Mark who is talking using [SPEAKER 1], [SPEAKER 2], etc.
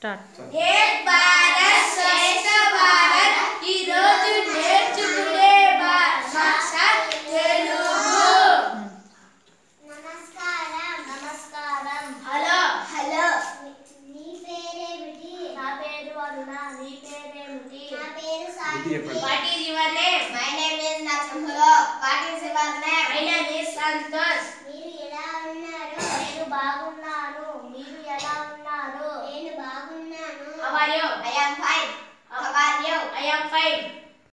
[SPEAKER 1] Start
[SPEAKER 2] Ek Bharat Shreshtha Bharat ఈ రోజు నేర్చుకునే భాష తెలుగు
[SPEAKER 3] నమస్కారం నమస్కారం
[SPEAKER 2] హలో
[SPEAKER 3] హలో నీ పేరేమిటి
[SPEAKER 2] నా పేరు అరుణ నీ పేరేమిటి
[SPEAKER 3] నా పేరు
[SPEAKER 4] ఇది చెప్పండి.
[SPEAKER 2] What is your name
[SPEAKER 3] my name is నరసింహలో what is your name
[SPEAKER 2] my name is Santosh
[SPEAKER 3] మీరు ఎలా ఉన్నారు
[SPEAKER 2] నేను బాగున్నాను మీరు ఎలా ఉన్నారు
[SPEAKER 3] నేను బాగున్నాను
[SPEAKER 2] how are you
[SPEAKER 3] I am fine how are you
[SPEAKER 2] I am fine